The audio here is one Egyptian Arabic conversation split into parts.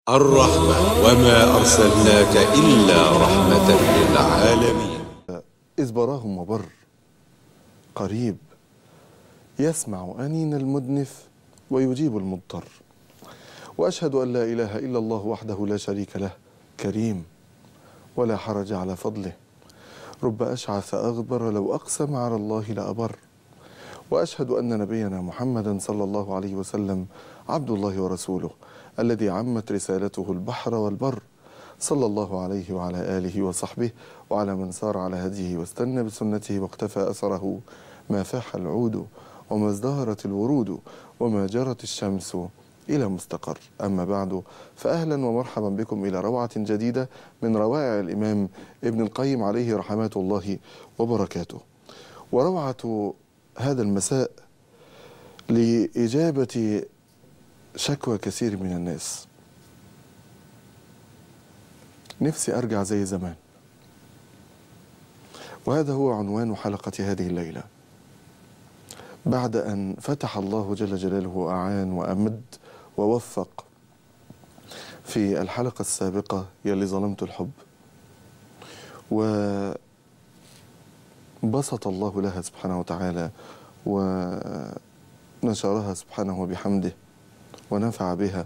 الرحمة وما أرسلناك إلا رحمة للعالمين إذ براهم وبر قريب يسمع أنين المدنف ويجيب المضطر وأشهد أن لا إله إلا الله وحده لا شريك له كريم ولا حرج على فضله رب أشعث أغبر لو أقسم على الله لأبر وأشهد أن نبينا محمدا صلى الله عليه وسلم عبد الله ورسوله الذي عمت رسالته البحر والبر صلى الله عليه وعلى آله وصحبه وعلى من سار على هديه واستنى بسنته واقتفى أثره ما فاح العود وما ازدهرت الورود وما جرت الشمس إلى مستقر أما بعد فأهلا ومرحبا بكم إلى روعة جديدة من روائع الإمام ابن القيم عليه رحمات الله وبركاته وروعة هذا المساء لإجابة شكوى كثير من الناس نفسي أرجع زي زمان وهذا هو عنوان حلقة هذه الليلة بعد أن فتح الله جل جلاله أعان وأمد ووفق في الحلقة السابقة يلي ظلمت الحب وبسط الله لها سبحانه وتعالى ونشرها سبحانه وبحمده ونفع بها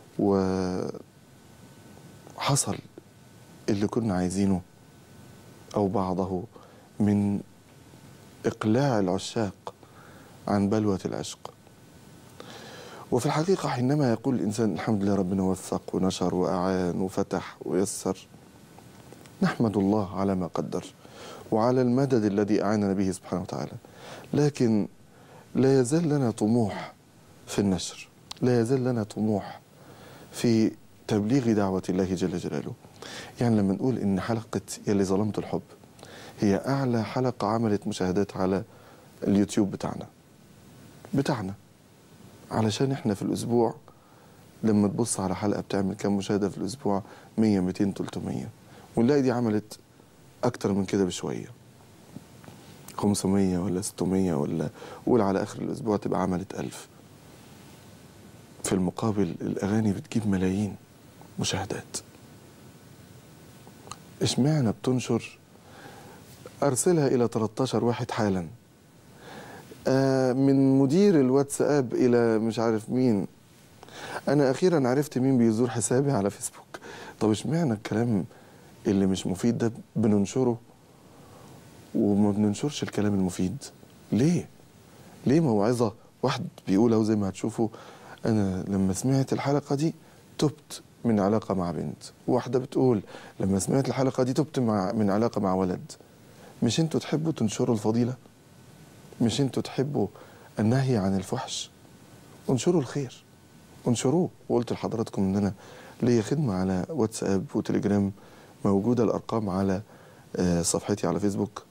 وحصل اللي كنا عايزينه أو بعضه من إقلاع العشاق عن بلوة العشق وفي الحقيقة حينما يقول الإنسان الحمد لله ربنا وفق ونشر وأعان وفتح ويسر نحمد الله على ما قدر وعلى المدد الذي أعاننا به سبحانه وتعالى لكن لا يزال لنا طموح في النشر لا يزال لنا طموح في تبليغ دعوة الله جل جلاله يعني لما نقول إن حلقة يلي ظلمت الحب هي أعلى حلقة عملت مشاهدات على اليوتيوب بتاعنا بتاعنا علشان احنا في الأسبوع لما تبص على حلقة بتعمل كام مشاهدة في الأسبوع 100 200 300 ونلاقي دي عملت أكتر من كده بشوية 500 ولا 600 ولا قول على آخر الأسبوع تبقى عملت 1000 في المقابل الأغاني بتجيب ملايين مشاهدات اشمعنى بتنشر أرسلها إلى 13 واحد حالا آه من مدير الواتساب إلى مش عارف مين أنا أخيرا عرفت مين بيزور حسابي على فيسبوك طب اشمعنى الكلام اللي مش مفيد ده بننشره وما بننشرش الكلام المفيد ليه ليه موعظة واحد بيقول أهو زي ما هتشوفوا أنا لما سمعت الحلقة دي تبت من علاقة مع بنت واحدة بتقول لما سمعت الحلقة دي تبت مع من علاقة مع ولد مش انتوا تحبوا تنشروا الفضيلة مش انتوا تحبوا النهي عن الفحش انشروا الخير انشروه وقلت لحضراتكم ان انا ليا خدمة على واتساب وتليجرام موجودة الارقام على صفحتي على فيسبوك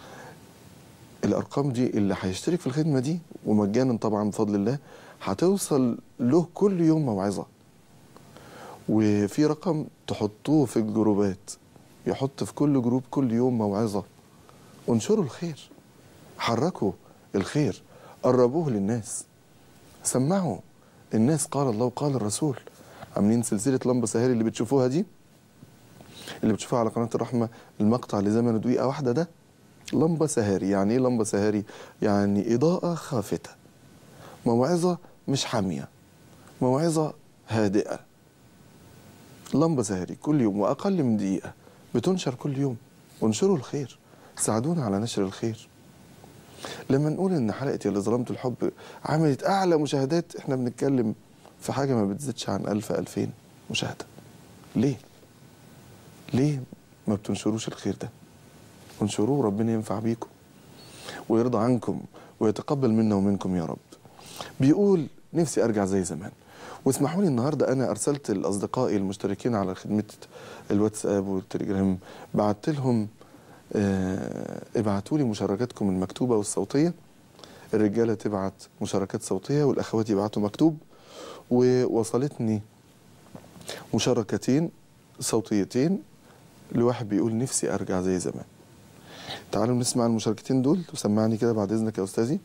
الارقام دي اللي هيشترك في الخدمة دي ومجانا طبعا بفضل الله هتوصل له كل يوم موعظة وفي رقم تحطوه في الجروبات يحط في كل جروب كل يوم موعظة انشروا الخير حركوا الخير قربوه للناس سمعوا الناس قال الله وقال الرسول عاملين سلسلة لمبة سهاري اللي بتشوفوها دي اللي بتشوفوها على قناة الرحمة المقطع اللي زمنه دقيقة واحدة ده لمبة سهاري يعني ايه لمبة سهاري يعني إضاءة خافتة موعظة مش حامية موعظة هادئة لمبة سهري كل يوم وأقل من دقيقة بتنشر كل يوم وانشروا الخير ساعدونا على نشر الخير لما نقول ان حلقة اللي ظلمت الحب عملت اعلى مشاهدات احنا بنتكلم في حاجة ما بتزيدش عن ألف ألفين مشاهدة ليه ليه ما بتنشروش الخير ده انشروه ربنا ينفع بيكم ويرضى عنكم ويتقبل منا ومنكم يا رب بيقول نفسي ارجع زي زمان واسمحوا لي النهارده انا ارسلت لاصدقائي المشتركين على خدمه الواتساب والتليجرام بعت لهم اه ابعتوا لي مشاركاتكم المكتوبه والصوتيه الرجاله تبعت مشاركات صوتيه والاخوات يبعتوا مكتوب ووصلتني مشاركتين صوتيتين لواحد بيقول نفسي ارجع زي زمان تعالوا نسمع المشاركتين دول وسمعني كده بعد اذنك يا استاذي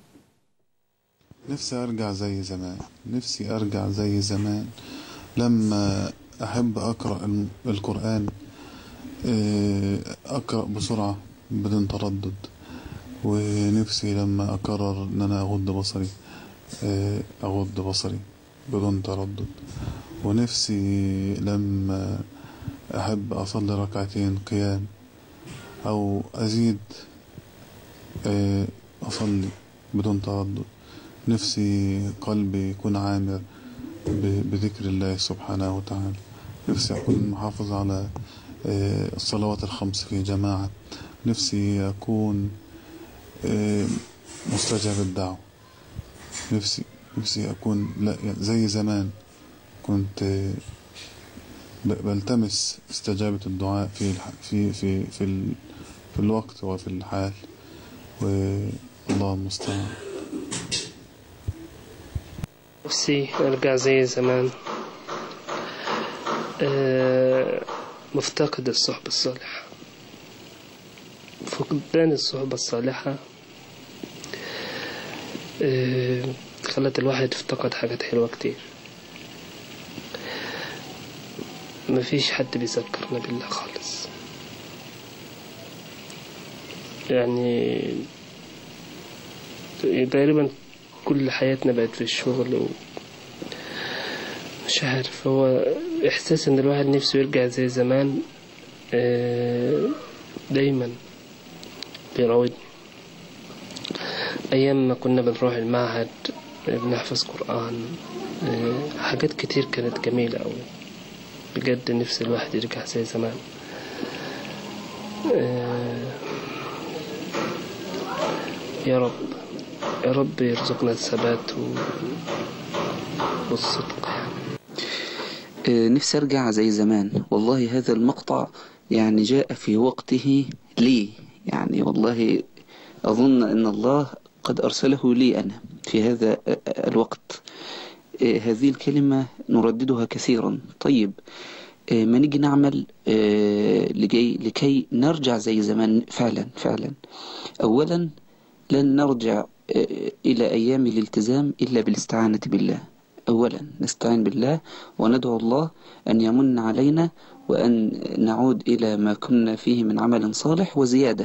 نفسي ارجع زي زمان نفسي ارجع زي زمان لما أحب أقرأ الم- القرآن آه، أقرأ بسرعة بدون تردد ونفسي لما أقرر إن أنا أغض بصري آه، أغض بصري بدون تردد ونفسي لما أحب أصلي ركعتين قيام أو أزيد آه، أصلي بدون تردد نفسي قلبي يكون عامر ب- بذكر الله سبحانه وتعالى نفسي أكون محافظ على آه، الصلوات الخمس في جماعة نفسي أكون آه، مستجاب الدعوة نفسي نفسي أكون لا يعني زي زمان كنت آه، ب- بلتمس استجابة الدعاء في الح- في في في ال- في الوقت وفي الحال والله المستعان نفسي أرجع زي زمان آه، مفتقد الصحبة الصالحة فقدان الصحبة الصالحة آه، خلت الواحد يفتقد حاجات حلوة كتير مفيش حد بيذكرنا بالله خالص يعني تقريبا كل حياتنا بقت في الشغل و مش عارف هو إحساس إن الواحد نفسه يرجع زي زمان آه، دايما بيراودني أيام ما كنا بنروح المعهد آه، بنحفظ قرآن آه، حاجات كتير كانت جميلة أوي بجد نفس الواحد يرجع زي زمان آه، يا رب يا رب يرزقنا الثبات و... والصدق يعني آه، نفسي أرجع زي زمان والله هذا المقطع يعني جاء في وقته لي يعني والله أظن أن الله قد أرسله لي أنا في هذا آه، آه، الوقت آه، هذه الكلمة نرددها كثيرا طيب آه، ما نيجي نعمل آه، لكي, لكي نرجع زي زمان فعلا فعلا أولا لن نرجع آه، إلى أيام الالتزام إلا بالاستعانة بالله أولا نستعين بالله وندعو الله أن يمن علينا وأن نعود إلى ما كنا فيه من عمل صالح وزيادة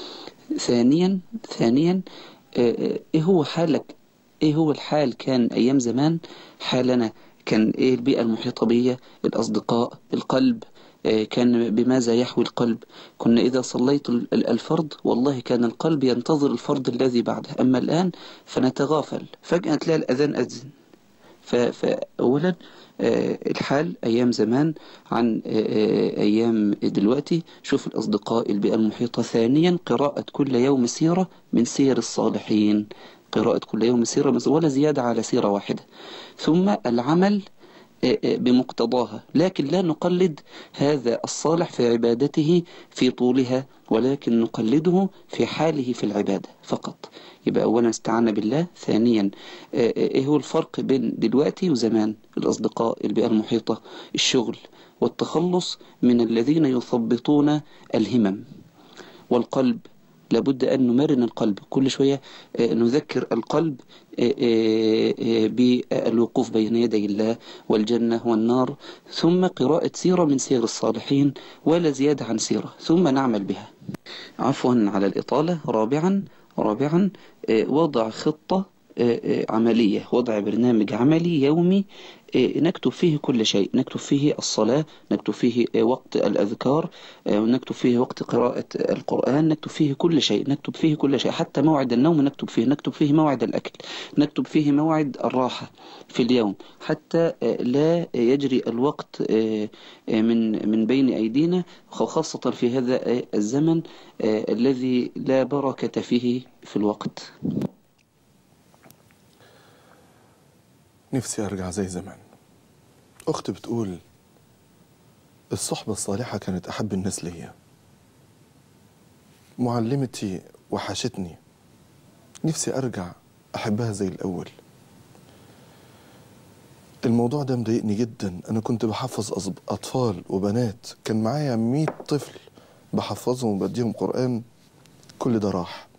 ثانيا ثانيا آه، آه، إيه هو حالك إيه هو الحال كان أيام زمان حالنا كان إيه البيئة المحيطة بي الأصدقاء القلب آه، كان بماذا يحوي القلب كنا إذا صليت ال- ال- الفرض والله كان القلب ينتظر الفرض الذي بعده أما الآن فنتغافل فجأة تلاقي الأذان أذن ف- فأولا آه، الحال أيام زمان عن آه، آه، أيام دلوقتي شوف الأصدقاء البيئة المحيطة ثانيا قراءة كل يوم سيرة من سير الصالحين قراءة كل يوم سيرة من- ولا زيادة على سيرة واحدة ثم العمل آه، آه، بمقتضاها لكن لا نقلد هذا الصالح في عبادته في طولها ولكن نقلده في حاله في العبادة فقط يبقى أولا استعانة بالله ثانيا آه، آه، إيه هو الفرق بين دلوقتي وزمان الأصدقاء البيئة المحيطة الشغل والتخلص من الذين يثبطون الهمم والقلب لابد أن نمرن القلب كل شوية آه، نذكر القلب آه، آه، آه، بالوقوف بين يدي الله والجنة والنار ثم قراءة سيرة من سير الصالحين ولا زيادة عن سيرة ثم نعمل بها عفوا على الإطالة رابعا رابعا آه، وضع خطة آه، آه، عملية وضع برنامج عملي يومي آه، نكتب فيه كل شيء نكتب فيه الصلاة نكتب فيه آه، وقت الأذكار آه، ونكتب فيه وقت قراءة القرآن نكتب فيه كل شيء نكتب فيه كل شيء حتى موعد النوم نكتب فيه نكتب فيه موعد الأكل نكتب فيه موعد الراحة في اليوم حتى آه، لا يجري الوقت آه، آه، من من بين أيدينا خاصة في هذا آه، الزمن آه، الذي لا بركة فيه في الوقت نفسي أرجع زي زمان أختي بتقول الصحبة الصالحة كانت أحب الناس ليا معلمتي وحشتني نفسي أرجع أحبها زي الأول الموضوع ده مضايقني جدا أنا كنت بحفظ أصب- أطفال وبنات كان معايا مية طفل بحفظهم وبديهم قرآن كل ده راح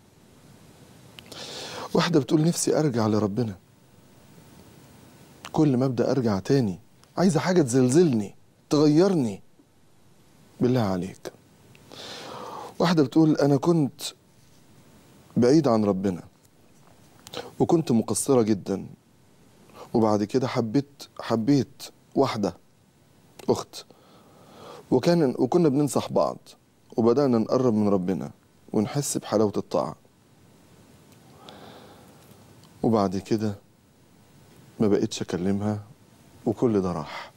واحدة بتقول نفسي أرجع لربنا كل ما ابدا ارجع تاني عايزه حاجه تزلزلني تغيرني بالله عليك واحدة بتقول أنا كنت بعيد عن ربنا وكنت مقصرة جدا وبعد كده حبيت حبيت واحدة أخت وكان وكنا بننصح بعض وبدأنا نقرب من ربنا ونحس بحلاوة الطاعة وبعد كده ما بقتش أكلمها وكل ده راح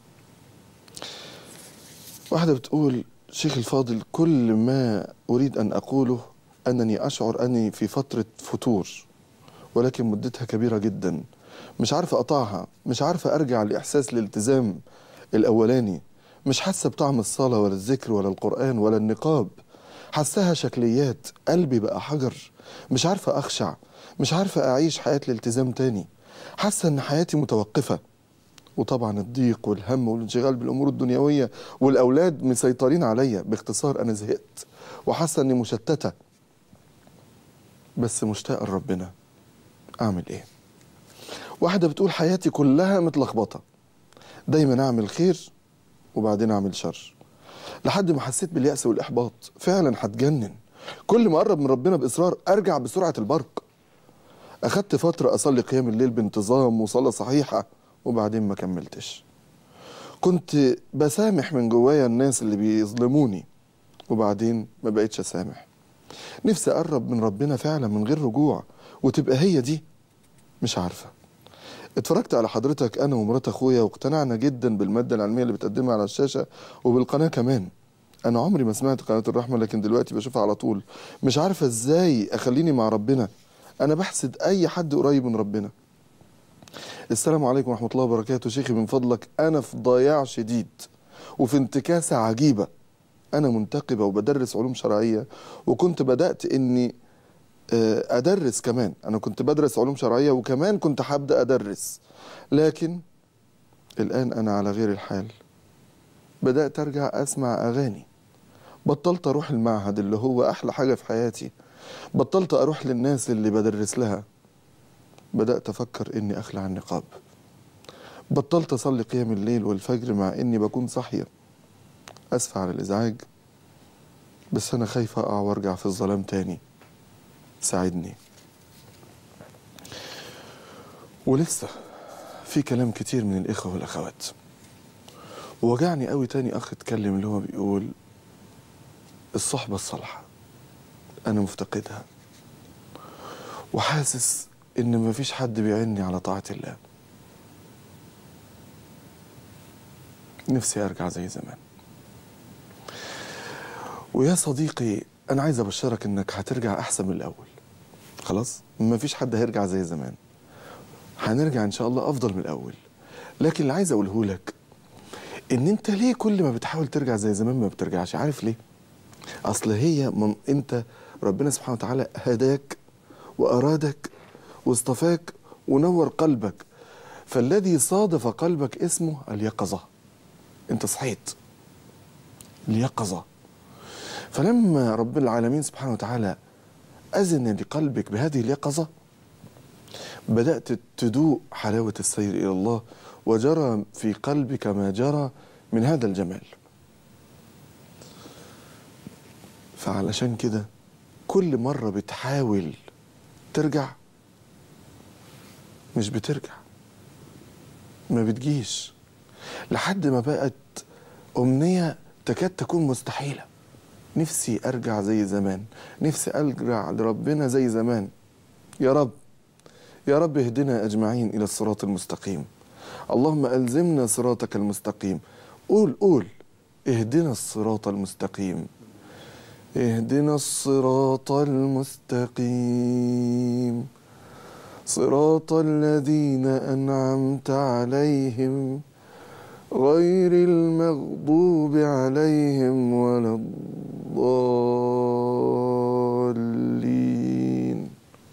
واحدة بتقول شيخ الفاضل كل ما أريد أن أقوله أنني أشعر أني في فترة فتور ولكن مدتها كبيرة جدا مش عارفة أقطعها مش عارفة أرجع لإحساس الالتزام الأولاني مش حاسة بطعم الصلاة ولا الذكر ولا القرآن ولا النقاب حاساها شكليات قلبي بقى حجر مش عارفة أخشع مش عارفة أعيش حياة الالتزام تاني حاسة إن حياتي متوقفة وطبعا الضيق والهم والانشغال بالامور الدنيويه والاولاد مسيطرين عليا باختصار انا زهقت وحاسه اني مشتته بس مشتاق لربنا اعمل ايه واحده بتقول حياتي كلها متلخبطه دايما اعمل خير وبعدين اعمل شر لحد ما حسيت باليأس والإحباط فعلا هتجنن كل ما أقرب من ربنا بإصرار أرجع بسرعة البرق أخدت فترة أصلي قيام الليل بانتظام وصلاة صحيحة وبعدين ما كملتش كنت بسامح من جوايا الناس اللي بيظلموني وبعدين ما بقيتش أسامح نفسي أقرب من ربنا فعلا من غير رجوع وتبقى هي دي مش عارفة اتفرجت على حضرتك أنا ومرات أخويا واقتنعنا جدا بالمادة العلمية اللي بتقدمها على الشاشة وبالقناة كمان أنا عمري ما سمعت قناة الرحمة لكن دلوقتي بشوفها على طول مش عارفة إزاي أخليني مع ربنا أنا بحسد أي حد قريب من ربنا السلام عليكم ورحمة الله وبركاته شيخي من فضلك أنا في ضياع شديد وفي انتكاسة عجيبة أنا منتقبة وبدرس علوم شرعية وكنت بدأت إني آه، أدرس كمان أنا كنت بدرس علوم شرعية وكمان كنت هبدأ أدرس لكن الآن أنا على غير الحال بدأت أرجع أسمع أغاني بطلت أروح المعهد اللي هو أحلى حاجة في حياتي بطلت أروح للناس اللي بدرس لها بدأت أفكر إني أخلع النقاب بطلت أصلي قيام الليل والفجر مع إني بكون صاحية أسفة على الإزعاج بس أنا خايفة أقع وأرجع في الظلام تاني ساعدني ولسه في كلام كتير من الإخوة والأخوات ووجعني قوي تاني أخ اتكلم اللي هو بيقول الصحبة الصالحة أنا مفتقدها وحاسس إن مفيش حد بيعني على طاعة الله نفسي أرجع زي زمان ويا صديقي أنا عايز أبشرك إنك هترجع أحسن من الأول خلاص مفيش حد هيرجع زي زمان هنرجع إن شاء الله أفضل من الأول لكن اللي عايز أقوله لك إن أنت ليه كل ما بتحاول ترجع زي زمان ما بترجعش عارف ليه؟ أصل هي من أنت ربنا سبحانه وتعالى هداك وأرادك واصطفاك ونور قلبك فالذي صادف قلبك اسمه اليقظة انت صحيت اليقظة فلما رب العالمين سبحانه وتعالى أذن لقلبك بهذه اليقظة بدأت تدوق حلاوة السير إلى الله وجرى في قلبك ما جرى من هذا الجمال فعلشان كده كل مرة بتحاول ترجع مش بترجع ما بتجيش لحد ما بقت أمنية تكاد تكون مستحيلة نفسي أرجع زي زمان نفسي أرجع لربنا زي زمان يا رب يا رب اهدنا أجمعين إلى الصراط المستقيم اللهم ألزمنا صراطك المستقيم قول قول اهدنا الصراط المستقيم اهدنا الصراط المستقيم صراط الذين أنعمت عليهم غير المغضوب عليهم ولا الضالين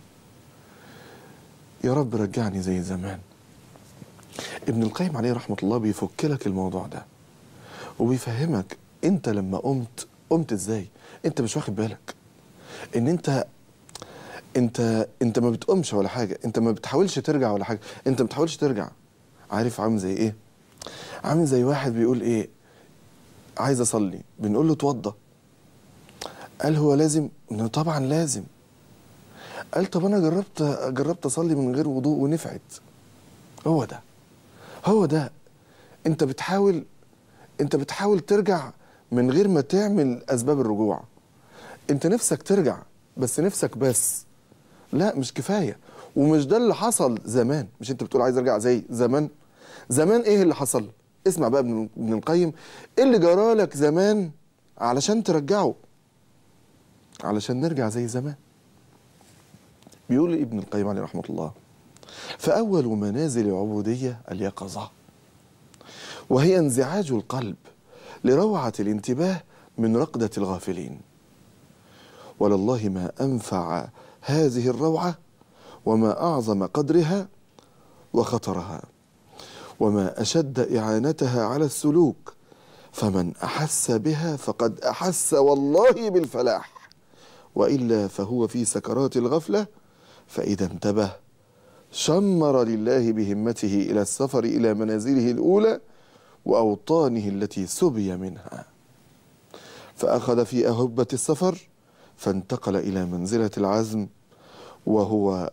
يا رب رجعني زي زمان ابن القيم عليه رحمة الله بيفك لك الموضوع ده وبيفهمك انت لما قمت قمت ازاي انت مش واخد بالك ان انت انت انت ما بتقومش ولا حاجه انت ما بتحاولش ترجع ولا حاجه انت ما بتحاولش ترجع عارف عامل زي ايه عامل زي واحد بيقول ايه عايز اصلي بنقول له اتوضى قال هو لازم إنه طبعا لازم قال طب انا جربت جربت اصلي من غير وضوء ونفعت هو ده هو ده انت بتحاول انت بتحاول ترجع من غير ما تعمل اسباب الرجوع انت نفسك ترجع بس نفسك بس لا مش كفايه ومش ده اللي حصل زمان مش انت بتقول عايز ارجع زي زمان زمان ايه اللي حصل اسمع بقى ابن ابن القيم ايه اللي جرالك زمان علشان ترجعه علشان نرجع زي زمان بيقول ابن القيم عليه رحمه الله فاول منازل العبوديه اليقظه وهي انزعاج القلب لروعه الانتباه من رقده الغافلين ولله ما انفع هذه الروعه وما اعظم قدرها وخطرها وما اشد اعانتها على السلوك فمن احس بها فقد احس والله بالفلاح والا فهو في سكرات الغفله فاذا انتبه شمر لله بهمته الى السفر الى منازله الاولى واوطانه التي سبي منها فاخذ في اهبه السفر فانتقل الى منزله العزم وهو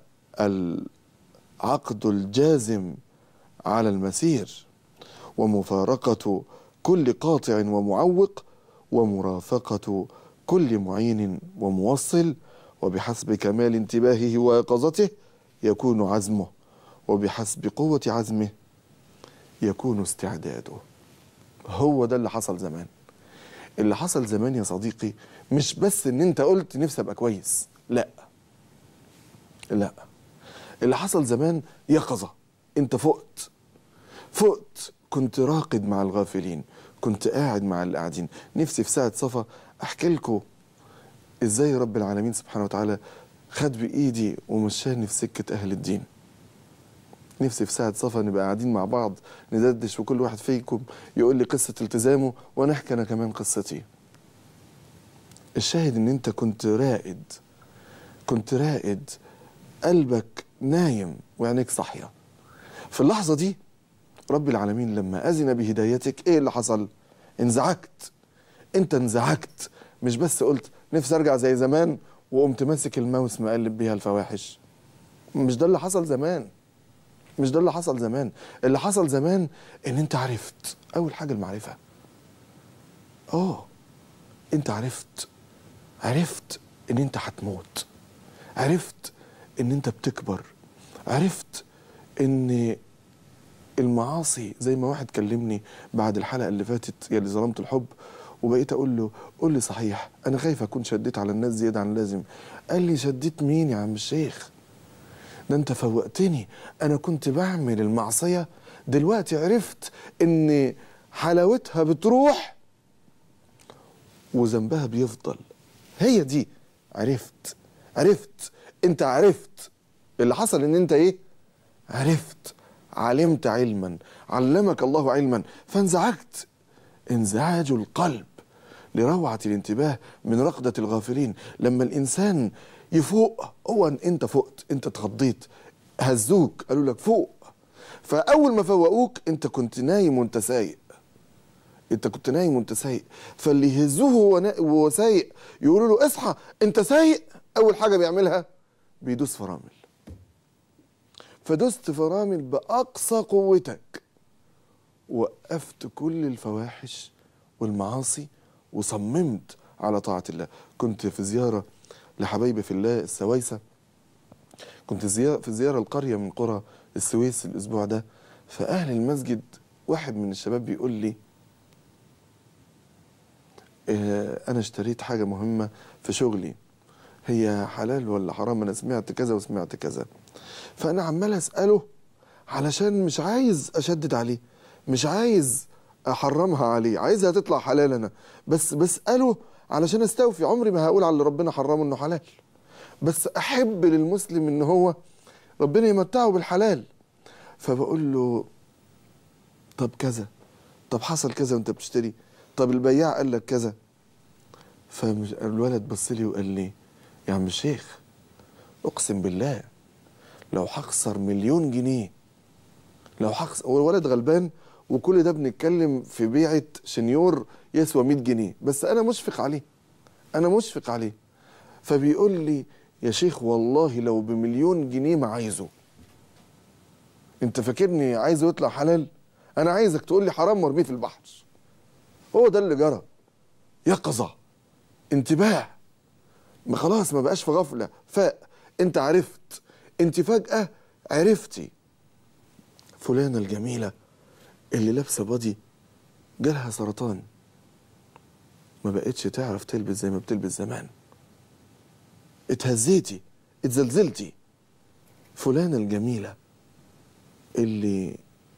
العقد الجازم على المسير ومفارقه كل قاطع ومعوق ومرافقه كل معين وموصل وبحسب كمال انتباهه ويقظته يكون عزمه وبحسب قوه عزمه يكون استعداده هو ده اللي حصل زمان اللي حصل زمان يا صديقي مش بس ان انت قلت نفسي ابقى كويس لا لا اللي حصل زمان يقظه انت فقت فقت كنت راقد مع الغافلين كنت قاعد مع اللي قاعدين نفسي في ساعه صفا احكي لكم ازاي رب العالمين سبحانه وتعالى خد بايدي ومشاني في سكه اهل الدين نفسي في ساعة صفا نبقى قاعدين مع بعض ندردش وكل واحد فيكم يقول لي قصة التزامه وأنا أحكي أنا كمان قصتي. الشاهد إن أنت كنت رائد كنت رائد قلبك نايم وعينيك صاحية. في اللحظة دي رب العالمين لما أذن بهدايتك إيه اللي حصل؟ انزعجت. أنت انزعجت مش بس قلت نفسي أرجع زي زمان وقمت ماسك الماوس مقلب بيها الفواحش. مش ده اللي حصل زمان. مش ده اللي حصل زمان اللي حصل زمان ان انت عرفت اول حاجه المعرفه اه انت عرفت عرفت ان انت هتموت عرفت ان انت بتكبر عرفت ان المعاصي زي ما واحد كلمني بعد الحلقه اللي فاتت يا اللي ظلمت الحب وبقيت اقول له قول لي صحيح انا خايف اكون شديت على الناس زياده عن اللازم قال لي شديت مين يا عم الشيخ ده انت فوقتني انا كنت بعمل المعصيه دلوقتي عرفت ان حلاوتها بتروح وذنبها بيفضل هي دي عرفت عرفت انت عرفت اللي حصل ان انت ايه عرفت علمت علما علمك الله علما فانزعجت انزعاج القلب لروعة الانتباه من رقدة الغافلين لما الإنسان يفوق هو انت فقت انت اتخضيت هزوك قالوا لك فوق فاول ما فوقوك انت كنت نايم وانت سايق انت كنت نايم وانت سايق فاللي يهزوه وهو نا- وهو سايق يقولوا له اصحى انت سايق اول حاجه بيعملها بيدوس فرامل فدست فرامل باقصى قوتك وقفت كل الفواحش والمعاصي وصممت على طاعه الله كنت في زياره لحبايبي في الله السويسة كنت زيارة في زيارة القرية من قرى السويس الأسبوع ده فأهل المسجد واحد من الشباب بيقول لي آه، أنا اشتريت حاجة مهمة في شغلي هي حلال ولا حرام أنا سمعت كذا وسمعت كذا فأنا عمال أسأله علشان مش عايز أشدد عليه مش عايز أحرمها عليه عايزها تطلع حلال أنا بس بسأله علشان استوفي عمري ما هقول على اللي ربنا حرمه انه حلال بس احب للمسلم ان هو ربنا يمتعه بالحلال فبقول له طب كذا طب حصل كذا وانت بتشتري طب البياع قال لك كذا فالولد بص لي وقال لي يا عم الشيخ اقسم بالله لو هخسر مليون جنيه لو هخسر هو الولد غلبان وكل ده بنتكلم في بيعه شنيور يسوى 100 جنيه بس انا مشفق عليه انا مشفق عليه فبيقول لي يا شيخ والله لو بمليون جنيه ما عايزه انت فاكرني عايزه يطلع حلال انا عايزك تقول لي حرام وارميه في البحر هو ده اللي جرى يقظه انتباه ما خلاص ما بقاش في غفله فاق انت عرفت انت فجاه عرفتي فلانه الجميله اللي لابسه بادي جالها سرطان ما بقتش تعرف تلبس زي ما بتلبس زمان اتهزيتي اتزلزلتي فلانة الجميلة اللي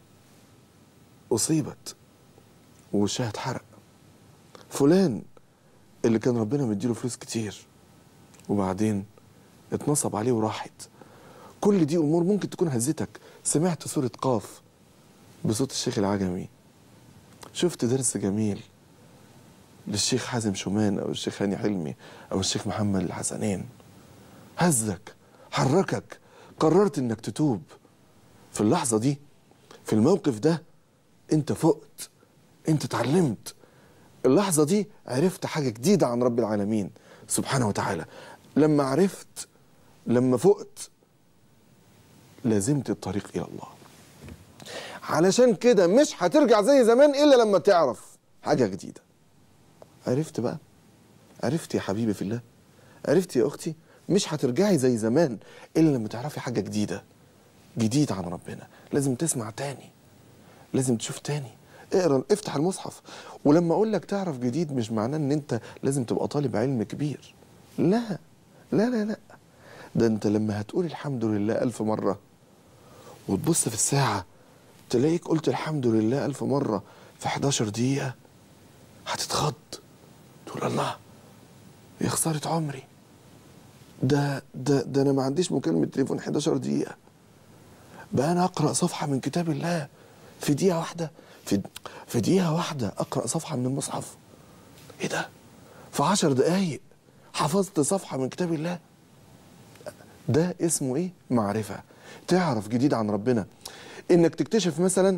أصيبت ووشها اتحرق فلان اللي كان ربنا مديله فلوس كتير وبعدين اتنصب عليه وراحت كل دي أمور ممكن تكون هزتك سمعت سورة قاف بصوت الشيخ العجمي شفت درس جميل للشيخ حازم شومان او الشيخ هاني حلمي او الشيخ محمد الحسنين هزك حركك قررت انك تتوب في اللحظه دي في الموقف ده انت فقت انت اتعلمت اللحظه دي عرفت حاجه جديده عن رب العالمين سبحانه وتعالى لما عرفت لما فقت لازمت الطريق الى الله علشان كده مش هترجع زي زمان الا لما تعرف حاجه جديده عرفت بقى عرفت يا حبيبي في الله عرفت يا اختي مش هترجعي زي زمان الا لما تعرفي حاجه جديده جديد عن ربنا لازم تسمع تاني لازم تشوف تاني اقرا افتح المصحف ولما اقول لك تعرف جديد مش معناه ان انت لازم تبقى طالب علم كبير لا لا لا لا ده انت لما هتقول الحمد لله الف مره وتبص في الساعه تلاقيك قلت الحمد لله الف مره في 11 دقيقه هتتخض تقول الله يا خسارة عمري ده ده ده انا ما عنديش مكالمة تليفون 11 دقيقة بقى انا اقرا صفحة من كتاب الله في دقيقة واحدة في في دقيقة واحدة اقرا صفحة من المصحف ايه ده في 10 دقايق حفظت صفحة من كتاب الله ده اسمه ايه معرفة تعرف جديد عن ربنا انك تكتشف مثلا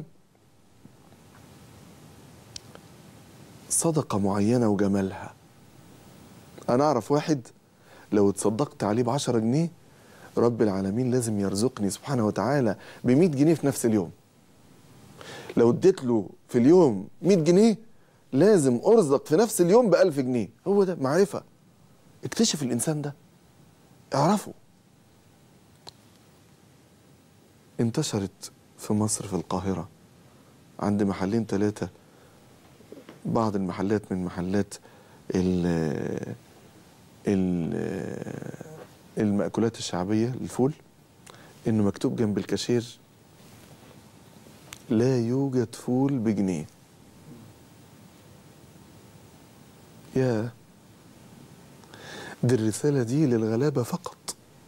صدقة معينة وجمالها أنا أعرف واحد لو اتصدقت عليه بعشرة جنيه رب العالمين لازم يرزقني سبحانه وتعالى بمئة جنيه في نفس اليوم لو اديت له في اليوم مئة جنيه لازم أرزق في نفس اليوم بألف جنيه هو ده معرفة اكتشف الإنسان ده اعرفه انتشرت في مصر في القاهرة عند محلين ثلاثة بعض المحلات من محلات ال ال المأكولات الشعبية الفول إنه مكتوب جنب الكاشير لا يوجد فول بجنيه يا دي الرسالة دي للغلابة فقط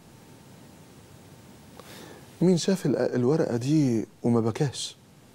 مين شاف ال- الورقة دي وما بكاش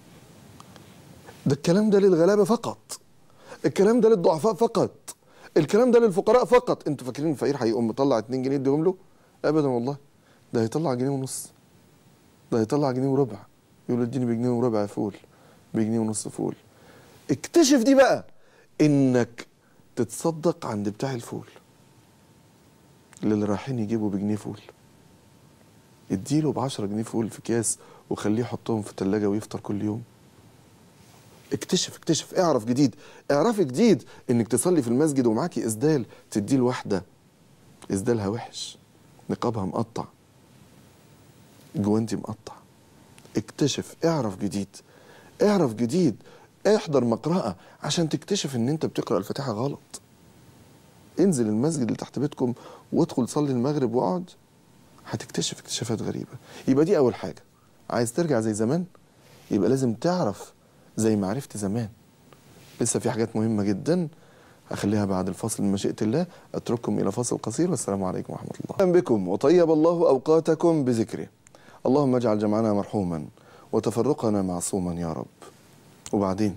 ده الكلام ده للغلابة فقط الكلام ده للضعفاء فقط الكلام ده للفقراء فقط انتوا فاكرين الفقير هيقوم مطلع 2 جنيه يديهم له ابدا والله ده هيطلع جنيه ونص ده هيطلع جنيه وربع يقول له اديني بجنيه وربع فول بجنيه ونص فول اكتشف دي بقى انك تتصدق عند بتاع الفول للي رايحين يجيبوا بجنيه فول اديله ب 10 جنيه فول في اكياس وخليه يحطهم في التلاجة ويفطر كل يوم اكتشف اكتشف اعرف جديد اعرفي جديد انك تصلي في المسجد ومعاكي اسدال تديه لواحده اسدالها وحش نقابها مقطع جوانتي مقطع اكتشف اعرف جديد اعرف جديد احضر مقرأة عشان تكتشف ان انت بتقرأ الفاتحة غلط انزل المسجد اللي تحت بيتكم وادخل صلي المغرب واقعد هتكتشف اكتشافات غريبة يبقى دي اول حاجة عايز ترجع زي زمان يبقى لازم تعرف زي ما عرفت زمان لسه في حاجات مهمة جدا هخليها بعد الفاصل من مشيئة الله أترككم إلى فاصل قصير والسلام عليكم ورحمة الله أهلا بكم وطيب الله أوقاتكم بذكره اللهم اجعل جمعنا مرحوما وتفرقنا معصوما يا رب وبعدين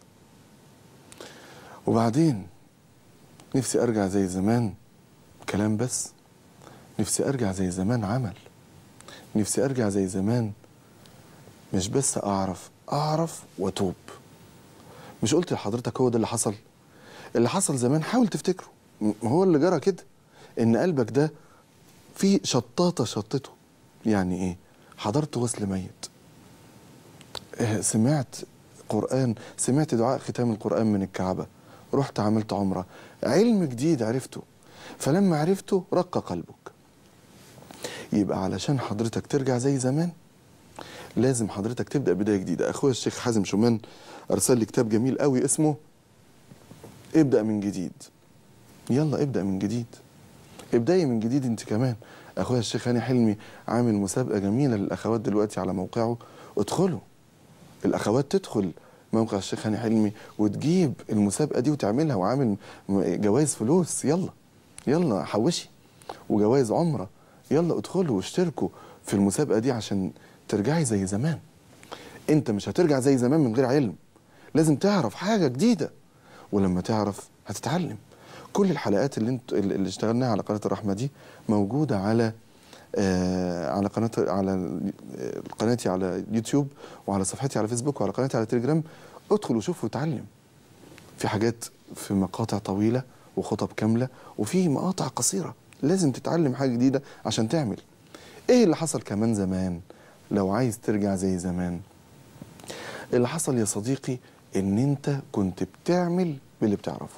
وبعدين نفسي أرجع زي زمان كلام بس نفسي أرجع زي زمان عمل نفسي أرجع زي زمان مش بس أعرف اعرف واتوب مش قلت لحضرتك هو ده اللي حصل اللي حصل زمان حاول تفتكره م- هو اللي جرى كده ان قلبك ده في شطاطه شطته يعني ايه حضرت غسل ميت آه، سمعت قرآن سمعت دعاء ختام القرآن من الكعبة رحت عملت عمرة علم جديد عرفته فلما عرفته رق قلبك يبقى علشان حضرتك ترجع زي زمان لازم حضرتك تبدأ بداية جديدة أخويا الشيخ حازم شومان أرسل لي كتاب جميل قوي اسمه ابدأ من جديد يلا ابدأ من جديد ابدأي من جديد انت كمان اخويا الشيخ هاني حلمي عامل مسابقة جميلة للأخوات دلوقتي على موقعه ادخلوا الاخوات تدخل موقع الشيخ هاني حلمي وتجيب المسابقه دي وتعملها وعامل م- جوائز فلوس يلا يلا حوشي وجوائز عمره يلا ادخلوا واشتركوا في المسابقه دي عشان ترجعي زي زمان انت مش هترجع زي زمان من غير علم لازم تعرف حاجه جديده ولما تعرف هتتعلم كل الحلقات اللي انت اللي اشتغلناها على قناه الرحمه دي موجوده على آه على قناه على آه، قناتي على يوتيوب وعلى صفحتي على فيسبوك وعلى قناتي على تليجرام ادخل وشوف وتعلم في حاجات في مقاطع طويله وخطب كامله وفي مقاطع قصيره لازم تتعلم حاجه جديده عشان تعمل ايه اللي حصل كمان زمان لو عايز ترجع زي زمان اللي حصل يا صديقي ان انت كنت بتعمل باللي بتعرفه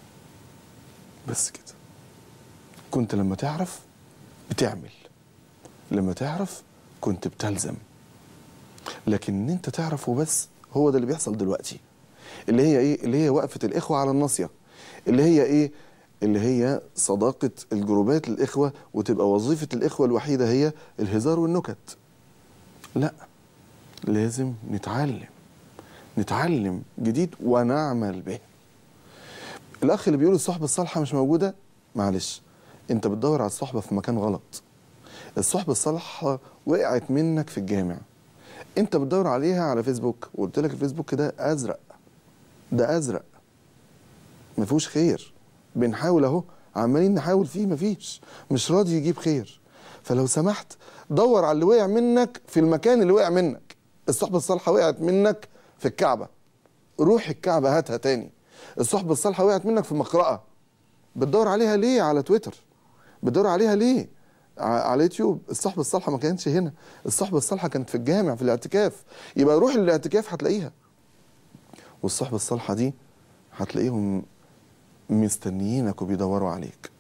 بس كده كنت لما تعرف بتعمل لما تعرف كنت بتلزم لكن ان انت تعرف وبس هو ده اللي بيحصل دلوقتي اللي هي ايه اللي هي وقفه الاخوه على الناصيه اللي هي ايه اللي هي صداقه الجروبات الاخوه وتبقى وظيفه الاخوه الوحيده هي الهزار والنكت لا لازم نتعلم نتعلم جديد ونعمل به الاخ اللي بيقول الصحبه الصالحه مش موجوده معلش انت بتدور على الصحبه في مكان غلط الصحبه الصالحه وقعت منك في الجامع انت بتدور عليها على فيسبوك وقلت لك الفيسبوك ده ازرق ده ازرق ما فيهوش خير بنحاول اهو عمالين نحاول فيه مفيش مش راضي يجيب خير فلو سمحت دور على اللي وقع منك في المكان اللي وقع منك الصحبه الصالحه وقعت منك في الكعبه روح الكعبه هاتها تاني الصحبه الصالحه وقعت منك في مقرأة بتدور عليها ليه على تويتر بتدور عليها ليه ع- على يوتيوب الصحبه الصالحه ما كانتش هنا الصحبه الصالحه كانت في الجامع في الاعتكاف يبقى روح للاعتكاف هتلاقيها والصحبه الصالحه دي هتلاقيهم مستنيينك وبيدوروا عليك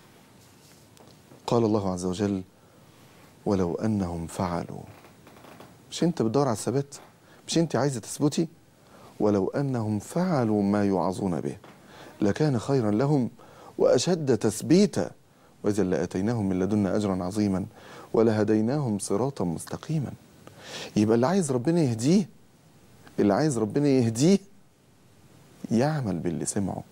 قال الله عز وجل ولو انهم فعلوا مش انت بتدور على الثبات مش انت عايزه تثبتي ولو انهم فعلوا ما يوعظون به لكان خيرا لهم واشد تثبيتا واذا لاتيناهم من لدنا اجرا عظيما ولهديناهم صراطا مستقيما يبقى اللي عايز ربنا يهديه اللي عايز ربنا يهديه يعمل باللي سمعه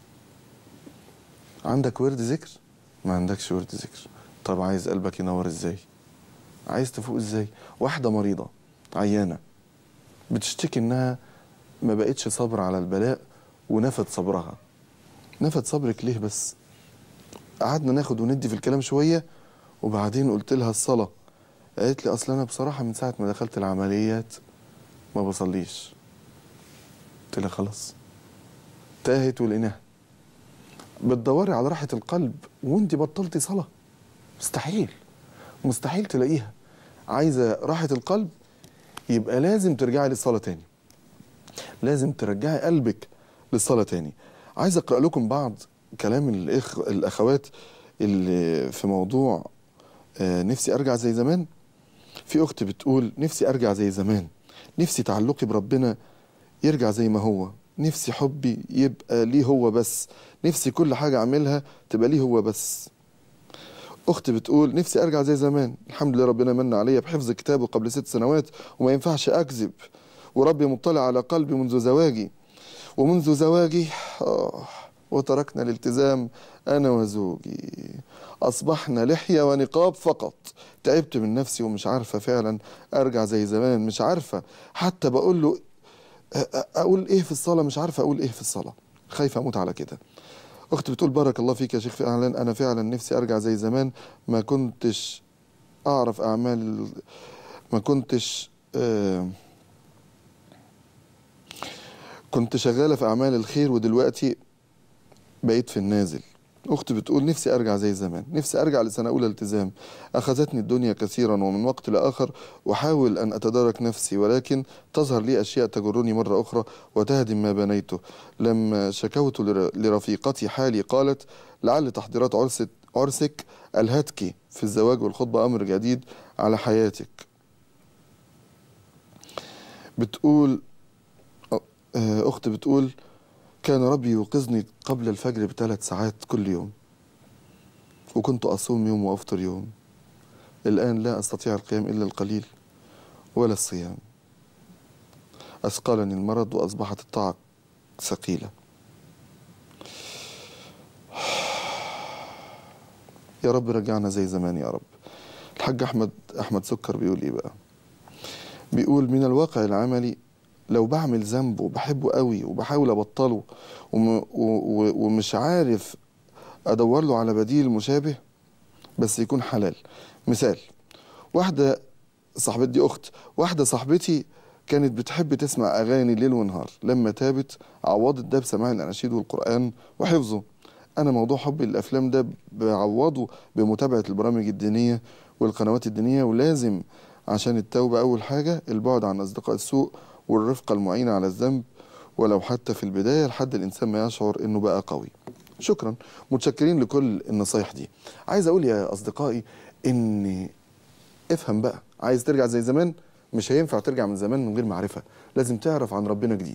عندك ورد ذكر ما عندكش ورد ذكر طب عايز قلبك ينور ازاي عايز تفوق ازاي واحده مريضه عيانه بتشتكي انها ما بقتش صبر على البلاء ونفد صبرها نفد صبرك ليه بس قعدنا ناخد وندي في الكلام شويه وبعدين قلت لها الصلاه قالت لي اصل انا بصراحه من ساعه ما دخلت العمليات ما بصليش قلت لها خلاص تاهت ولقيناها بتدوري على راحه القلب وانت بطلتي صلاه مستحيل مستحيل تلاقيها عايزه راحه القلب يبقى لازم ترجعي للصلاه تاني لازم ترجعي قلبك للصلاه تاني عايز اقرا لكم بعض كلام الإخ... الاخوات اللي في موضوع آه نفسي ارجع زي زمان في اخت بتقول نفسي ارجع زي زمان نفسي تعلقي بربنا يرجع زي ما هو نفسي حبي يبقى ليه هو بس نفسي كل حاجة أعملها تبقى ليه هو بس أخت بتقول نفسي أرجع زي زمان الحمد لله ربنا من عليا بحفظ كتابه قبل ست سنوات وما ينفعش أكذب وربي مطلع على قلبي منذ زواجي ومنذ زواجي آه وتركنا الالتزام أنا وزوجي أصبحنا لحية ونقاب فقط تعبت من نفسي ومش عارفة فعلا أرجع زي زمان مش عارفة حتى بقول له أ- أ- أقول إيه في الصلاة مش عارفة أقول إيه في الصلاة خايفة أموت على كده أخت بتقول بارك الله فيك يا شيخ في إعلان أنا فعلا نفسي أرجع زي زمان ما كنتش أعرف أعمال ما كنتش آه كنت شغالة في أعمال الخير ودلوقتي بقيت في النازل أختي بتقول نفسي أرجع زي زمان نفسي أرجع لسنة أولى التزام أخذتني الدنيا كثيرا ومن وقت لآخر أحاول أن أتدارك نفسي ولكن تظهر لي أشياء تجرني مرة أخرى وتهدم ما بنيته لما شكوت لر- لرفيقتي حالي قالت لعل تحضيرات عرس عرسك ألهتك في الزواج والخطبة أمر جديد على حياتك بتقول آه، أخت بتقول كان ربي يوقظني قبل الفجر بثلاث ساعات كل يوم وكنت أصوم يوم وأفطر يوم الآن لا أستطيع القيام إلا القليل ولا الصيام أثقلني المرض وأصبحت الطاعة ثقيلة يا رب رجعنا زي زمان يا رب الحاج أحمد أحمد سكر بيقول إيه بقى بيقول من الواقع العملي لو بعمل ذنب وبحبه قوي وبحاول ابطله وم و و ومش عارف ادور له على بديل مشابه بس يكون حلال مثال واحده صاحبتي دي اخت واحده صاحبتي كانت بتحب تسمع اغاني ليل ونهار لما تابت عوضت ده بسماع الاناشيد والقران وحفظه انا موضوع حبي للافلام ده بعوضه بمتابعه البرامج الدينيه والقنوات الدينيه ولازم عشان التوبه اول حاجه البعد عن اصدقاء السوء والرفقه المعينه على الذنب ولو حتى في البدايه لحد الانسان ما يشعر انه بقى قوي شكرا متشكرين لكل النصايح دي عايز اقول يا اصدقائي ان افهم بقى عايز ترجع زي زمان مش هينفع ترجع من زمان من غير معرفه لازم تعرف عن ربنا جديد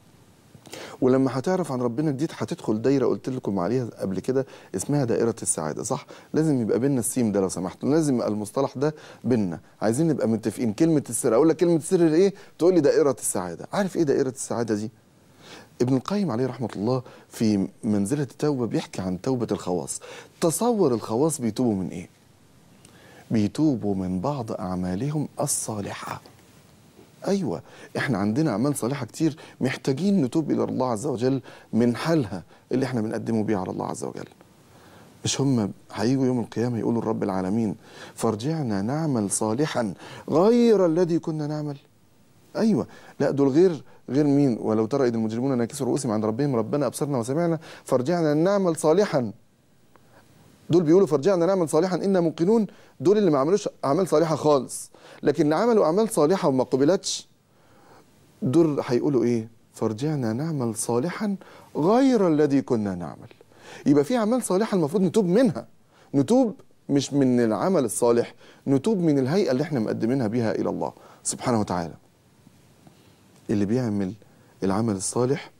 ولما هتعرف عن ربنا جديد هتدخل دايره قلت لكم عليها قبل كده اسمها دائره السعاده صح لازم يبقى بينا السيم ده لو سمحتوا لازم يبقى المصطلح ده بينا عايزين نبقى متفقين كلمه السر اقول لك كلمه السر ايه تقول لي دائره السعاده عارف ايه دائره السعاده دي ابن القيم عليه رحمه الله في منزله التوبه بيحكي عن توبه الخواص تصور الخواص بيتوبوا من ايه بيتوبوا من بعض اعمالهم الصالحه ايوه احنا عندنا اعمال صالحه كتير محتاجين نتوب الى الله عز وجل من حالها اللي احنا بنقدمه بيه على الله عز وجل مش هم هيجوا يوم القيامه يقولوا لرب العالمين فارجعنا نعمل صالحا غير الذي كنا نعمل ايوه لا دول غير غير مين ولو ترى اذ المجرمون ناكسوا رؤوسهم عند ربهم ربنا ابصرنا وسمعنا فارجعنا نعمل صالحا دول بيقولوا فارجعنا نعمل صالحا انا موقنون دول اللي ما عملوش اعمال صالحه خالص لكن اللي عملوا اعمال صالحه وما قبلتش دول هيقولوا ايه فارجعنا نعمل صالحا غير الذي كنا نعمل يبقى في اعمال صالحه المفروض نتوب منها نتوب مش من العمل الصالح نتوب من الهيئه اللي احنا مقدمينها بيها الى الله سبحانه وتعالى اللي بيعمل العمل الصالح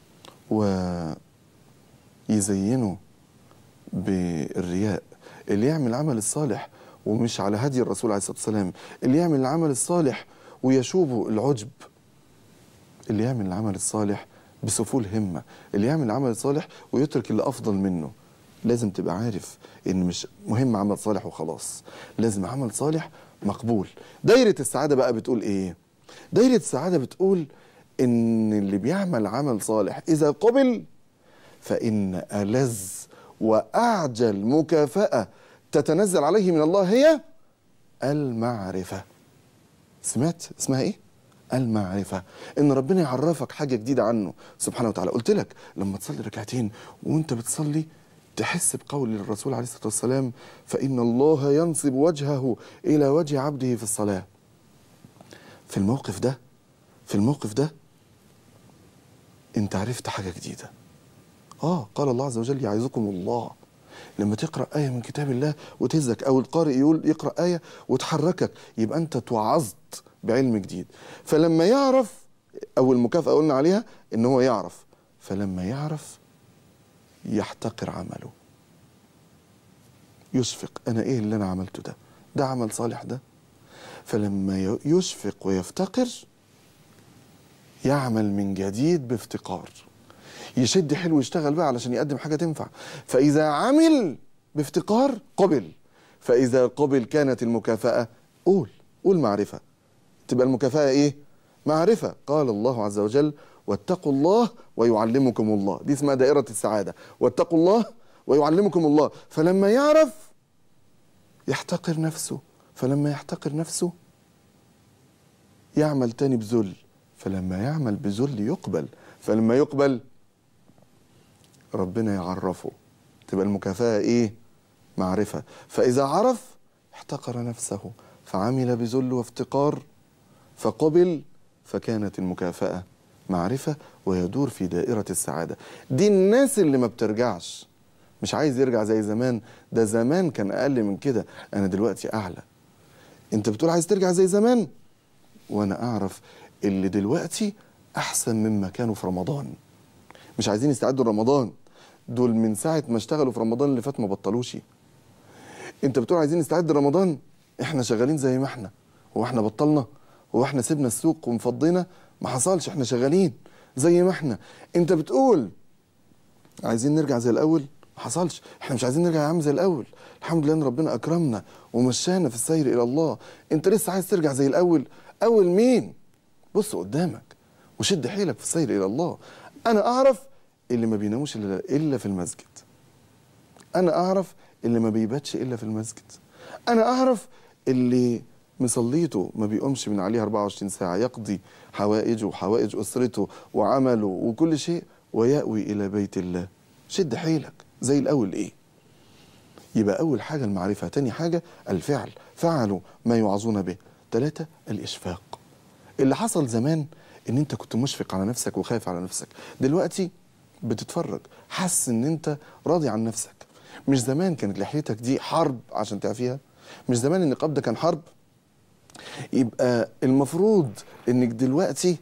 ويزينه بالرياء اللي يعمل العمل الصالح ومش على هدي الرسول عليه الصلاه والسلام اللي يعمل العمل الصالح ويشوبه العجب اللي يعمل العمل الصالح بسفول همه اللي يعمل العمل الصالح ويترك اللي افضل منه لازم تبقى عارف ان مش مهم عمل صالح وخلاص لازم عمل صالح مقبول دايره السعاده بقى بتقول ايه دايره السعاده بتقول ان اللي بيعمل عمل صالح اذا قبل فان الذ واعجل مكافاه تتنزل عليه من الله هي المعرفه سمعت اسمها ايه المعرفة ان ربنا يعرفك حاجة جديدة عنه سبحانه وتعالى قلت لك لما تصلي ركعتين وانت بتصلي تحس بقول الرسول عليه الصلاة والسلام فإن الله ينصب وجهه إلى وجه عبده في الصلاة في الموقف ده في الموقف ده انت عرفت حاجة جديدة اه قال الله عز وجل يعظكم الله لما تقرا ايه من كتاب الله وتهزك او القارئ يقول يقرا ايه وتحركك يبقى انت توعظت بعلم جديد فلما يعرف او المكافاه قلنا عليها ان هو يعرف فلما يعرف يحتقر عمله يشفق انا ايه اللي انا عملته ده ده عمل صالح ده فلما ي- يشفق ويفتقر يعمل من جديد بافتقار يشد حلو يشتغل بقى علشان يقدم حاجة تنفع فإذا عمل بافتقار قبل فإذا قبل كانت المكافأة قول قول معرفة تبقى المكافأة إيه معرفة قال الله عز وجل واتقوا الله ويعلمكم الله دي اسمها دائرة السعادة واتقوا الله ويعلمكم الله فلما يعرف يحتقر نفسه فلما يحتقر نفسه يعمل تاني بذل فلما يعمل بذل يقبل فلما يقبل ربنا يعرفه تبقى المكافأة إيه؟ معرفة فإذا عرف احتقر نفسه فعمل بذل وافتقار فقبل فكانت المكافأة معرفة ويدور في دائرة السعادة دي الناس اللي ما بترجعش مش عايز يرجع زي زمان ده زمان كان أقل من كده أنا دلوقتي أعلى أنت بتقول عايز ترجع زي زمان وأنا أعرف اللي دلوقتي أحسن مما كانوا في رمضان مش عايزين يستعدوا لرمضان دول من ساعة ما اشتغلوا في رمضان اللي فات ما بطلوش انت بتقول عايزين نستعد لرمضان احنا شغالين زي ما احنا هو احنا بطلنا هو احنا سيبنا السوق ومفضينا ما حصلش احنا شغالين زي ما احنا انت بتقول عايزين نرجع زي الاول ما حصلش احنا مش عايزين نرجع يا عم زي الاول الحمد لله ان ربنا اكرمنا ومشانا في السير الى الله انت لسه عايز ترجع زي الاول اول مين بص قدامك وشد حيلك في السير الى الله انا اعرف اللي ما بيناموش الا الا في المسجد انا اعرف اللي ما بيباتش الا في المسجد انا اعرف اللي مصليته ما بيقومش من عليها 24 ساعه يقضي حوائجه وحوائج اسرته وعمله وكل شيء ويأوي الى بيت الله شد حيلك زي الاول ايه يبقى اول حاجه المعرفه تاني حاجه الفعل فعلوا ما يوعظون به ثلاثه الاشفاق اللي حصل زمان ان انت كنت مشفق على نفسك وخايف على نفسك دلوقتي بتتفرج حاسس ان انت راضي عن نفسك مش زمان كانت لحيتك دي حرب عشان تعفيها مش زمان النقاب ده كان حرب يبقى المفروض انك دلوقتي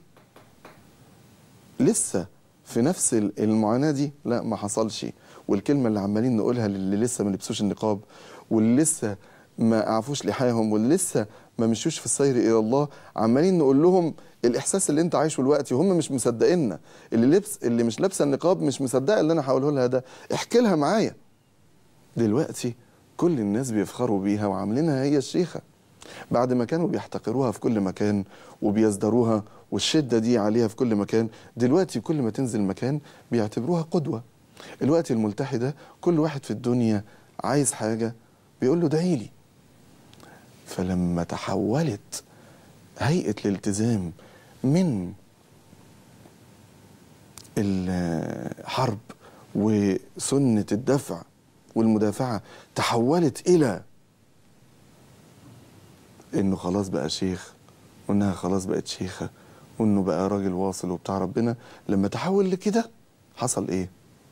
لسه في نفس المعاناه دي لا ما حصلش والكلمه اللي عمالين نقولها للي لسه ما لبسوش النقاب واللي لسه ما اعفوش لحاهم واللي لسه ما مشوش في السير الى الله عمالين نقول لهم الاحساس اللي انت عايشه دلوقتي وهم مش مصدقيننا اللي لبس اللي مش لابسه النقاب مش مصدقه اللي انا هقوله لها ده احكي لها معايا دلوقتي كل الناس بيفخروا بيها وعاملينها هي الشيخه بعد ما كانوا بيحتقروها في كل مكان وبيزدروها والشده دي عليها في كل مكان دلوقتي كل ما تنزل مكان بيعتبروها قدوه الوقت الملتحي ده كل واحد في الدنيا عايز حاجه بيقول له ادعي لي فلما تحولت هيئه الالتزام من الحرب وسنه الدفع والمدافعه تحولت الى انه خلاص بقى شيخ وانها خلاص بقت شيخه وانه بقى راجل واصل وبتاع ربنا لما تحول لكده حصل ايه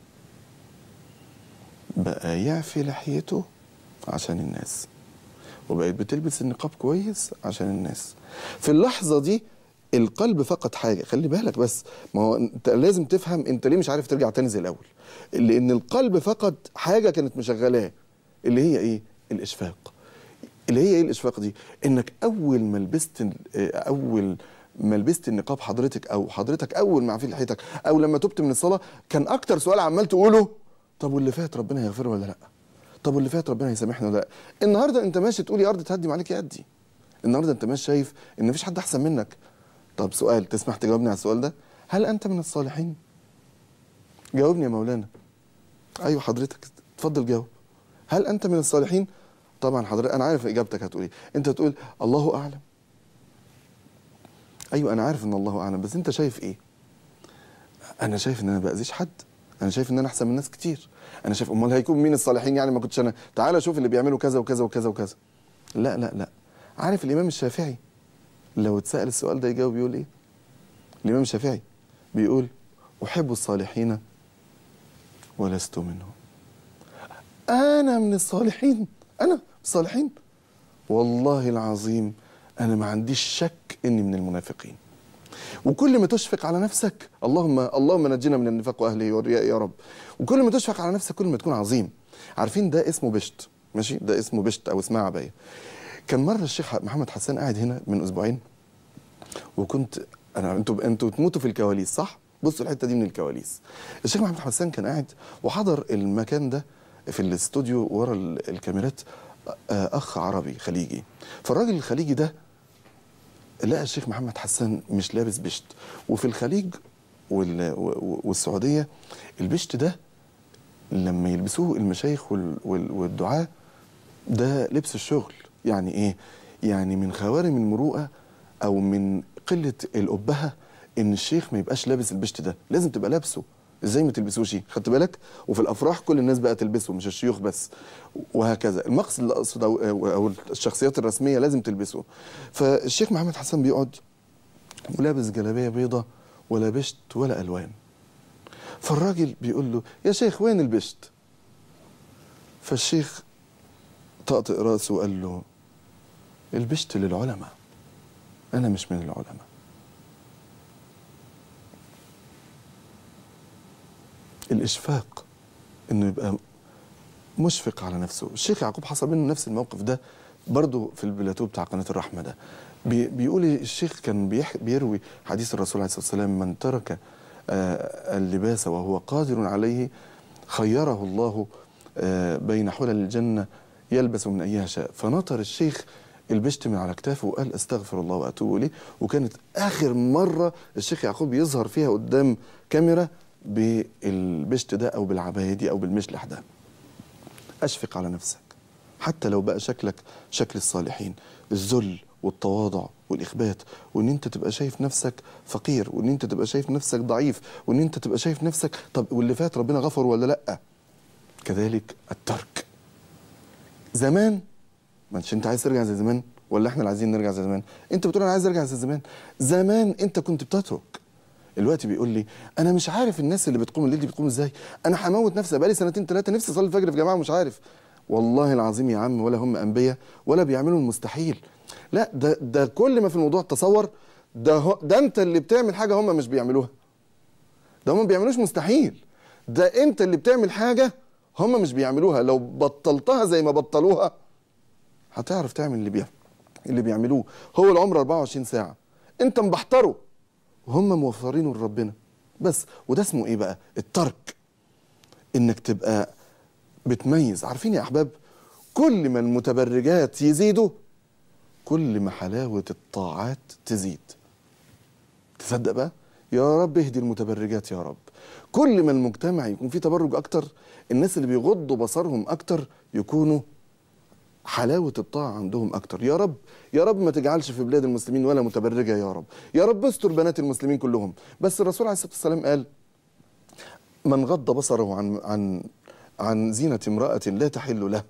بقى يعفي لحيته عشان الناس وبقت بتلبس النقاب كويس عشان الناس في اللحظه دي القلب فقد حاجه خلي بالك بس ما هو انت لازم تفهم انت ليه مش عارف ترجع تاني زي الاول لان القلب فقد حاجه كانت مشغلاه اللي هي ايه الاشفاق اللي هي ايه الاشفاق دي انك اول ما لبست اول ما لبست النقاب حضرتك او حضرتك اول ما عفيت لحيتك او لما تبت من الصلاه كان اكتر سؤال عمال تقوله طب واللي فات ربنا يغفره ولا لا طب واللي فات ربنا يسامحنا ولا لا النهارده انت ماشي تقول يا ارض تهدم عليك يا ادي النهارده انت ماشي شايف ان مفيش حد احسن منك طب سؤال تسمح تجاوبني على السؤال ده هل انت من الصالحين جاوبني يا مولانا ايوه حضرتك اتفضل جاوب هل انت من الصالحين طبعا حضرتك انا عارف اجابتك هتقول ايه انت تقول الله اعلم ايوه انا عارف ان الله اعلم بس انت شايف ايه انا شايف ان انا ما باذيش حد انا شايف ان انا احسن من ناس كتير انا شايف امال هيكون مين الصالحين يعني ما كنتش انا تعالى شوف اللي بيعملوا كذا وكذا وكذا وكذا لا لا لا عارف الامام الشافعي لو اتسال السؤال ده يجاوب يقول ايه الامام الشافعي بيقول احب الصالحين ولست منهم انا من الصالحين انا الصالحين والله العظيم انا ما عنديش شك اني من المنافقين وكل ما تشفق على نفسك اللهم اللهم نجنا من النفاق واهله والرياء يا رب وكل ما تشفق على نفسك كل ما تكون عظيم عارفين ده اسمه بشت ماشي ده اسمه بشت او اسمها عبايه كان مره الشيخ محمد حسان قاعد هنا من اسبوعين وكنت انا انتوا انتوا تموتوا في الكواليس صح بصوا الحته دي من الكواليس الشيخ محمد حسان كان قاعد وحضر المكان ده في الاستوديو ورا الكاميرات اخ عربي خليجي فالراجل الخليجي ده لقى الشيخ محمد حسان مش لابس بشت وفي الخليج والسعوديه البشت ده لما يلبسوه المشايخ والدعاة ده لبس الشغل يعني ايه يعني من خوارم المروءه او من قله الابهه ان الشيخ ما يبقاش لابس البشت ده لازم تبقى لابسه ازاي ما تلبسوش خدت بالك وفي الافراح كل الناس بقى تلبسه مش الشيوخ بس وهكذا المقصد اللي اقصد او أو الشخصيات الرسميه لازم تلبسه فالشيخ محمد حسن بيقعد ولابس جلابيه بيضة ولا بشت ولا الوان فالراجل بيقول له يا شيخ وين البشت فالشيخ طقطق راسه وقال له البشت للعلماء انا مش من العلماء الاشفاق انه يبقى مشفق على نفسه الشيخ يعقوب حصل منه نفس الموقف ده برضه في البلاتو بتاع قناه الرحمه ده بي بيقول الشيخ كان بيح بيروي حديث الرسول عليه الصلاه والسلام من ترك آه اللباس وهو قادر عليه خيره الله آه بين حلل الجنه يلبس من ايها شاء فنطر الشيخ البشت من على كتافه وقال استغفر الله واتوب اليه وكانت اخر مره الشيخ يعقوب يظهر فيها قدام كاميرا بالبشت ده او بالعبايه دي او بالمشلح ده اشفق على نفسك حتى لو بقى شكلك شكل الصالحين الذل والتواضع والاخبات وان انت تبقى شايف نفسك فقير وان انت تبقى شايف نفسك ضعيف وان انت تبقى شايف نفسك طب واللي فات ربنا غفر ولا لا كذلك الترك زمان ما انتش انت عايز ترجع زي زمان ولا احنا اللي عايزين نرجع زي زمان انت بتقول انا عايز ارجع زي زمان زمان انت كنت بتترك الوقت بيقول لي انا مش عارف الناس اللي بتقوم الليل دي بتقوم ازاي انا هموت نفسي بقالي سنتين ثلاثه نفسي اصلي الفجر في جماعه ومش عارف والله العظيم يا عم ولا هم انبياء ولا بيعملوا المستحيل لا ده ده كل ما في الموضوع تصور ده هو ده انت اللي بتعمل حاجه هم مش بيعملوها ده هم ما بيعملوش مستحيل ده انت اللي بتعمل حاجه هم مش بيعملوها لو بطلتها زي ما بطلوها هتعرف تعمل اللي بيعمل اللي بيعملوه هو العمر 24 ساعه انت مبحتره وهم موفرينه لربنا بس وده اسمه ايه بقى الترك انك تبقى بتميز عارفين يا احباب كل ما المتبرجات يزيدوا كل ما حلاوة الطاعات تزيد تصدق بقى يا رب اهدي المتبرجات يا رب كل ما المجتمع يكون فيه تبرج اكتر الناس اللي بيغضوا بصرهم اكتر يكونوا حلاوة الطاعة عندهم أكتر يا رب يا رب ما تجعلش في بلاد المسلمين ولا متبرجة يا رب يا رب استر بنات المسلمين كلهم بس الرسول عليه الصلاة والسلام قال من غض بصره عن عن عن زينة امرأة لا تحل له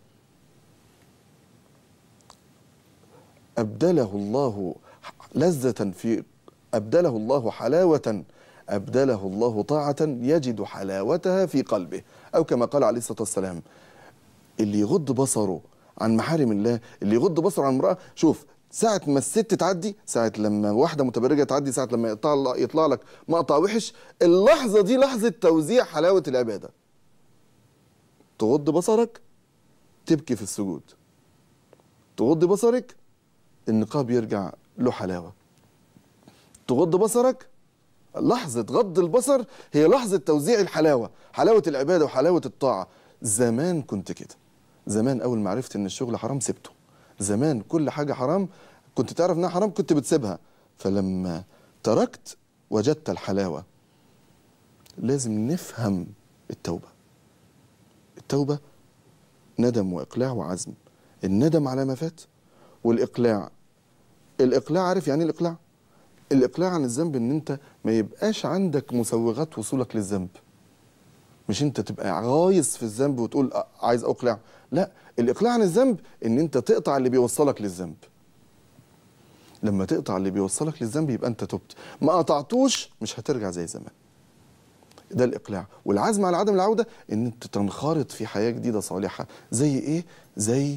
أبدله الله لذة في أبدله الله حلاوة أبدله الله طاعة يجد حلاوتها في قلبه أو كما قال عليه الصلاة والسلام اللي يغض بصره عن محارم الله اللي يغض بصره عن امرأة شوف ساعة ما الست تعدي ساعة لما واحدة متبرجة تعدي ساعة لما يطلع, يطلع لك مقطع وحش اللحظة دي لحظة توزيع حلاوة العبادة تغض بصرك تبكي في السجود تغض بصرك النقاب يرجع له حلاوة تغض بصرك لحظة غض البصر هي لحظة توزيع الحلاوة حلاوة العبادة وحلاوة الطاعة زمان كنت كده زمان أول ما عرفت إن الشغل حرام سبته زمان كل حاجة حرام كنت تعرف إنها حرام كنت بتسيبها فلما تركت وجدت الحلاوة لازم نفهم التوبة التوبة ندم وإقلاع وعزم الندم على ما فات والإقلاع الإقلاع عارف يعني إيه الإقلاع الإقلاع عن الذنب إن أنت ما يبقاش عندك مسوغات وصولك للذنب مش أنت تبقى غايص في الذنب وتقول أ- عايز أقلع لا الإقلاع عن الذنب إن أنت تقطع اللي بيوصلك للذنب لما تقطع اللي بيوصلك للذنب يبقى أنت تبت ما قطعتوش مش هترجع زي زمان ده الإقلاع والعزم على عدم العودة إن أنت تنخرط في حياة جديدة صالحة زي إيه؟ زي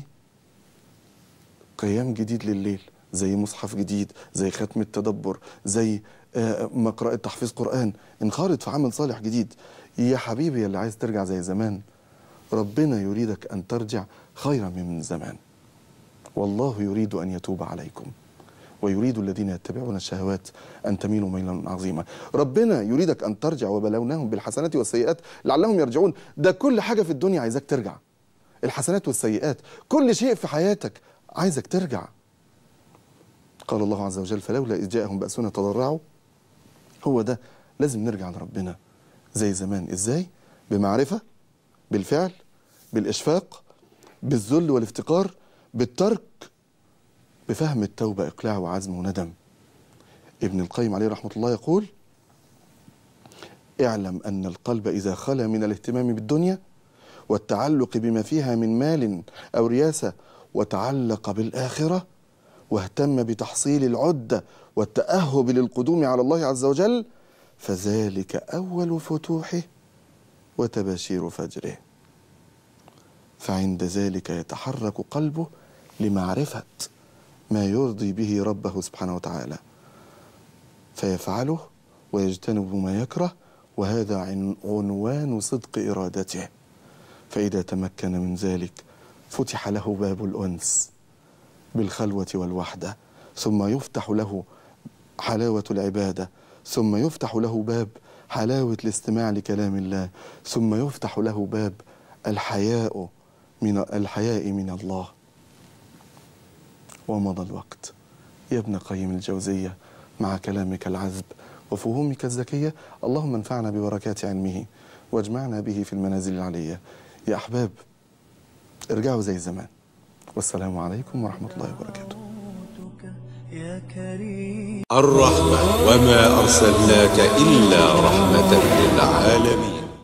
قيام جديد لليل زي مصحف جديد زي ختم التدبر زي آه، مقرأة تحفيظ قرآن انخرط في عمل صالح جديد يا حبيبي يا اللي عايز ترجع زي زمان ربنا يريدك أن ترجع خيرا من زمان والله يريد أن يتوب عليكم ويريد الذين يتبعون الشهوات أن تميلوا ميلا عظيما ربنا يريدك أن ترجع وبلوناهم بالحسنات والسيئات لعلهم يرجعون ده كل حاجة في الدنيا عايزك ترجع الحسنات والسيئات كل شيء في حياتك عايزك ترجع قال الله عز وجل فلولا إذ جاءهم بأسنا تضرعوا هو ده لازم نرجع لربنا زي زمان إزاي بمعرفة بالفعل بالإشفاق بالذل والافتقار بالترك بفهم التوبة إقلاع وعزم وندم ابن القيم عليه رحمة الله يقول اعلم أن القلب إذا خلا من الاهتمام بالدنيا والتعلق بما فيها من مال أو رياسة وتعلق بالآخرة واهتم بتحصيل العدة والتأهب للقدوم على الله عز وجل فذلك أول فتوحه وتباشير فجره فعند ذلك يتحرك قلبه لمعرفة ما يرضي به ربه سبحانه وتعالى فيفعله ويجتنب ما يكره وهذا عن- عنوان صدق إرادته فإذا تمكن من ذلك فتح له باب الأنس بالخلوة والوحدة ثم يفتح له حلاوة العبادة ثم يفتح له باب حلاوة الاستماع لكلام الله ثم يفتح له باب الحياء من الحياء من الله ومضى الوقت يا ابن قيم الجوزية مع كلامك العذب وفهومك الذكية اللهم انفعنا ببركات علمه واجمعنا به في المنازل العلية يا أحباب ارجعوا زي زمان والسلام عليكم ورحمة الله وبركاته يا كريم الرحمة وما أرسلناك إلا رحمة للعالمين